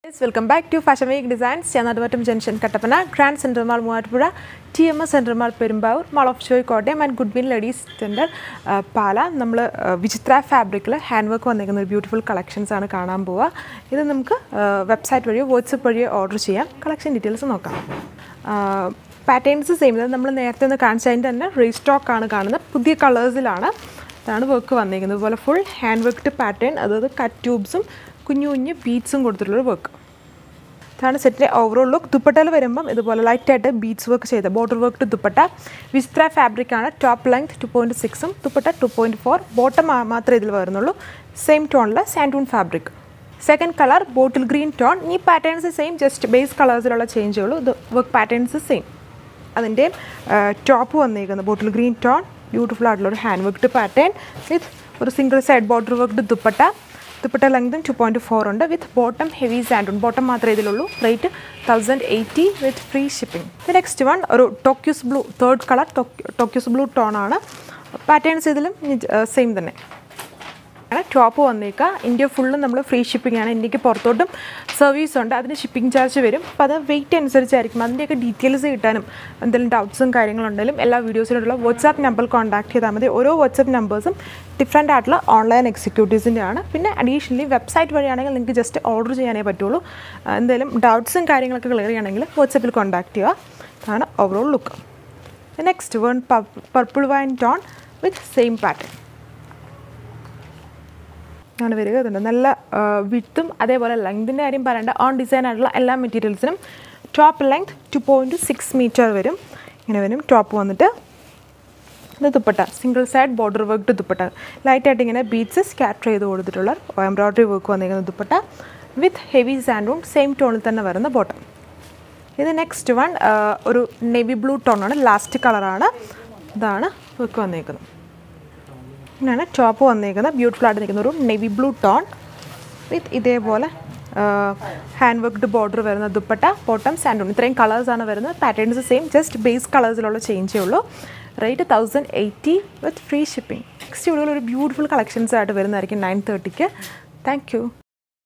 welcome back to fashion week designs ഞാൻ Naduvattam junction Kattappana grand central mall Muvattupuzha T M S central mall Perumbavoor mall of Joy Kottayam and Goodwin ladies centre Pala നമ്മൾ വിചിത്ര ഫാബ്രിക്കിൽ hand work വന്നിരിക്കുന്ന ഒരു beautiful collections ആണ് കാണാൻ പോവുക ഇത് നമുക്ക് വെബ്സൈറ്റ് വഴിയോ വാട്സപ്പ് വഴിയോ ഓർഡർ ചെയ്യാം കളക്ഷൻ ഡീറ്റെയിൽസ് നോക്കാം പാറ്റേൺസ് സെയിം ഇത് നമ്മൾ നേരത്തെ ഒന്ന് കാണിച്ചതിൻ്റെ തന്നെ റീസ്റ്റോക്ക് ആണ് കാണുന്നത് പുതിയ കളേഴ്സിലാണ് ഇതാണ് വർക്ക് വന്നിരിക്കുന്നത് അതുപോലെ ഫുൾ ഹാൻഡ് വർക്ക്ഡ് പാറ്റേൺ അതായത് കട്ട് ട്യൂബ്സും കുഞ്ഞു കുഞ്ഞു ബീഡ്സും കൊടുത്തിട്ടുള്ളൊരു വർക്ക് ഇതാണ് സെറ്റിൻ്റെ ഓവറോൾ ലുക്ക് ദുപ്പട്ടയിൽ വരുമ്പം ഇതുപോലെ ലൈറ്റായിട്ട് ബീഡ്സ് വർക്ക് ചെയ്ത ബോർഡർ വർക്ക് ദുപ്പട്ട വിസ്ത്ര ഫാബ്രിക് ആണ് ടോപ്പ് ലെങ്ത് ടു പോയിൻറ്റ് സിക്സും dupatta two point four bottom മാത്രമേ ഇതിൽ വരുന്നുള്ളൂ സെയിം ടോണിൽ santoon fabric second colour bottle green tone ഈ പാറ്റേൺസ് സെയിം ജസ്റ്റ് ബേസ് കളേഴ്സിലുള്ള ചേഞ്ചേ ഉള്ളൂ ഇത് വർക്ക് പാറ്റേൺസ് സെയിം അതിൻ്റെ ടോപ്പ് വന്നിരിക്കുന്നത് ബോട്ടിൽ ഗ്രീൻ ടോൺ ബ്യൂട്ടിഫുൾ ആയിട്ടുള്ള ഒരു ഹാൻഡ് വർക്ക്ഡ് പാറ്റേൺ വിത്ത് ഒരു single side border worked dupatta dupatta ലെങ്തും ടു പോയിൻറ്റ് ഫോർ ഉണ്ട് വിത്ത് ബോട്ടം ഹെവി സാൻഡും ബോട്ടം മാത്രമേ ഇതിലുള്ളൂ rate thousand eighty with free shipping next one ഒരു turquoise blue third colour turquoise blue tone ആണ് പാറ്റേൺസ് ഇതിലും same തന്നെ ആണ് ടോപ്പ് വന്നേക്കുക ഇന്ത്യ ഫുള്ളും നമ്മൾ ഫ്രീ ഷിപ്പിംഗ് ആണ് ഇന്ത്യക്ക് പുറത്തോട്ടും സർവീസ് ഉണ്ട് അതിന് ഷിപ്പിംഗ് ചാർജ് വരും അപ്പോൾ അത് വെയിറ്റ് അനുസരിച്ചായിരിക്കും അതിൻ്റെയൊക്കെ ഡീറ്റെയിൽസ് കിട്ടാനും എന്തെങ്കിലും ഡൗട്ട്സും കാര്യങ്ങളുണ്ടെങ്കിലും എല്ലാ വീഡിയോസിലുള്ള വാട്സാപ്പ് നമ്പർ കോൺടാക്ട് ചെയ്താൽ മതി ഓരോ വാട്സാപ്പ് നമ്പേഴ്സും ഡിഫറെൻ്റ് ആയിട്ടുള്ള ഓൺലൈൻ എക്സിക്യൂട്ടീവ്സിൻ്റെ ആണ് പിന്നെ അഡീഷണലി വെബ്സൈറ്റ് വഴിയാണെങ്കിൽ നിങ്ങൾക്ക് ജസ്റ്റ് ഓർഡർ ചെയ്യാനേ പറ്റുള്ളൂ എന്തെങ്കിലും ഡൗട്ട്സും കാര്യങ്ങളൊക്കെ ക്ലിയർ ചെയ്യണമെങ്കിൽ വാട്സാപ്പിൽ കോൺടാക്ട് ചെയ്യുക ഇതാണ് overall look next one purple wine tone with same pattern ആണ് വരിക ഇതുണ്ട് നല്ല വിട്ടും അതേപോലെ ലെങ്തിൻ്റെ കാര്യം പറയേണ്ട ഓൺ ഡിസൈൻ ആയിട്ടുള്ള എല്ലാ മെറ്റീരിയൽസിനും top length two point six metre വരും ഇങ്ങനെ വരും ടോപ്പ് വന്നിട്ട് ഇത് dupatta single side border worked dupatta ലൈറ്റായിട്ട് ഇങ്ങനെ ബീഡ്സ് സ്കാറ്റർ ചെയ്ത് കൊടുത്തിട്ടുള്ള എംബ്രോയ്ഡറി വർക്ക് വന്നിരിക്കുന്ന dupatta with heavy santoon same ടോണിൽ തന്നെ വരുന്ന ബോട്ടം ഇത് നെക്സ്റ്റ് വൺ ഒരു നെവി ബ്ലൂ ടോണാണ് ലാസ്റ്റ് കളറാണ് ഇതാണ് വർക്ക് വന്നിരിക്കുന്നത് ഇങ്ങനെയാണ് ടോപ്പ് വന്നിരിക്കുന്നത് ബ്യൂട്ടിഫുൾ ആയിട്ട് നിൽക്കുന്ന ഒരു നെവി ബ്ലൂ ടോൺ വിത്ത് ഇതേപോലെ ഹാൻഡ് വർക്ക്ഡ് ബോർഡർ വരുന്ന ദുപ്പട്ട ബോട്ടം സാൻഡൂൺ ഇത്രയും കളേഴ്സാണ് വരുന്നത് പാറ്റേൺസ് സെയിം ജസ്റ്റ് ബേസ് കളേഴ്സിലുള്ള ചേഞ്ചേ ഉള്ളൂ rate thousand eighty with free shipping next വീഡിയോയിൽ ഒരു ബ്യൂട്ടിഫുൾ കളക്ഷൻസ് ആയിട്ട് വരുന്നതായിരിക്കും നയൻ തേർട്ടിക്ക് താങ്ക് യു